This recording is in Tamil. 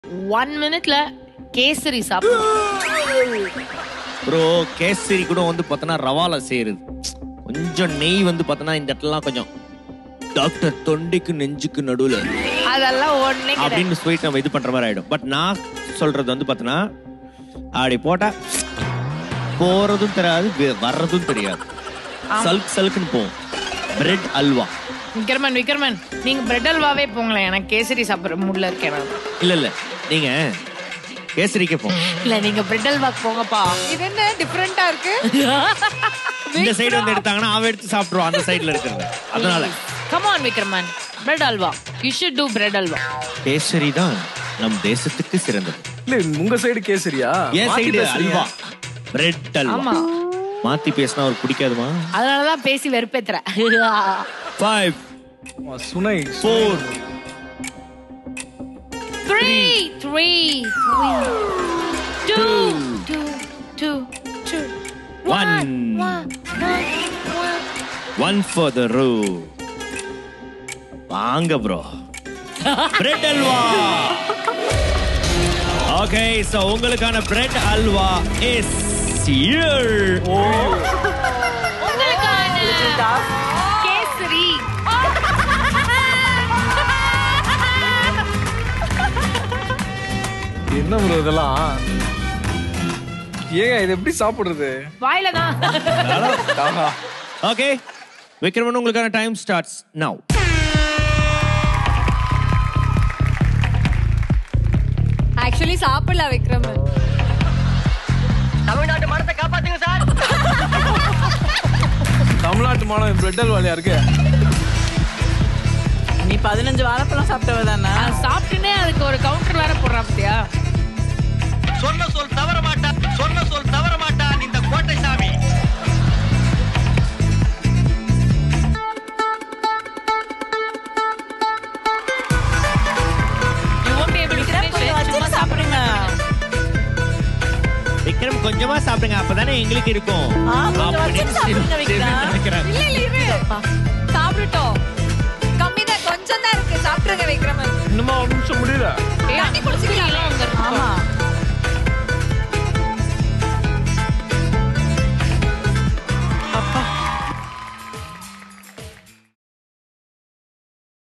ஒன் மினிட்ல கேசரி சாப்பிடணும் ப்ரோ கேசரி கூட வந்து பார்த்தோன்னா ரவால செய்யறது கொஞ்சம் நெய் வந்து பார்த்தோன்னா இந்த இடத்துலலாம் கொஞ்சம் டாக்டர் தொண்டைக்கு நெஞ்சுக்கு நடுவுல அதெல்லாம் ஒண்ணே கிடையாது அப்படின்னு சொல்லிட்டு நம்ம இது பண்ற மாதிரி ஆயிடும் பட் நான் சொல்றது வந்து பார்த்தோன்னா அப்படி போட்டா போறதும் தெரியாது வெ- வர்றதும் தெரியாது சல்க் சல்க்குன்னு போகும் பிரெட் அல்வா விக்ரமன் விக்ரமன் நீங்க பிரெட் அல்வாவே போங்களேன் எனக்கு கேசரி சாப்பிடுற மூட்ல இருக்கேன் நான். இல்ல இல்ல நீங்க கேசரிக்கே போங்க இல்ல நீங்க பிரெட் அல்வாக்கு போங்கப்பா இது என்ன டிஃப்ரெண்டா இருக்கு இந்த சைடு வந்து எடுத்தாங்கன்னா அவ எடுத்து சாப்பிடுவான் அந்த சைடுல இருக்கிறத அதனால come on Vikraman bread halwa you should do bread halwa kesari தான் நம் தேசத்துக்கு சிறந்தது இல்ல உங்க சைடு கேசரியா என் மாத்தி சைடு பேசுறீங்க. அல்வா பிரெட் அல்வா ஆமா மாத்தி பேசினா அவருக்கு பிடிக்காதுமா அதனாலதான் பேசி வெறுப்பேத்துறேன் ஃபைவ் ஆ, சுனை four three three two two two two one one for the ரூ வாங்க bro bread halwa okay so உங்களுக்கான bread halwa is here kesari என்ன ப்ரோ இதெல்லாம் ஏங்க இது எப்படி சாப்பிடுறது வாயில தான் ஆஹா. ஓகே விக்ரமன் உங்களுக்கான டைம் ஸ்டார்ட்ஸ் நவ் ஆக்சுவலி சாப்பிடல விக்ரமன் தமிழ்நாட்டு மரத்தை காப்பாத்துங்க சார் தமிழ்நாட்டு மாநிலம் பிரெட் அல்வாலியா இருக்கு நீ பதினஞ்சு வாழைப்பழம் சாப்பிட்டவ தானே அது சாப்பிட்டுனே அதுக்கு ஒரு கவுண்டர் வேற போடுறா பத்தியா சொன்ன சொல் தவற மாட்டான் சொன்ன சொல் தவற மாட்டான் இந்த கோட்டை சாமி You won't be able to finish it. வச்சு சும்மா சாப்பிடுங்க விக்ரம் கொஞ்சமா சாப்பிடுங்க அப்பதானே எங்களுக்கு இருக்கும் ஆ, கொஞ்சம் அப்படின்னு வச்சுட்டு சாப்பிடுங்க, சிறு- சிறு விக்ரம். நினைக்கிறேன். இல்ல இல்ல இரு சாப்பிட்டுட்டோம் கம்மி தான் கொஞ்சம் தான் இருக்கு சாப்பிட்டுருங்க விக்ரமன் இன்னுமா ஒரு நிமிஷம் முடியல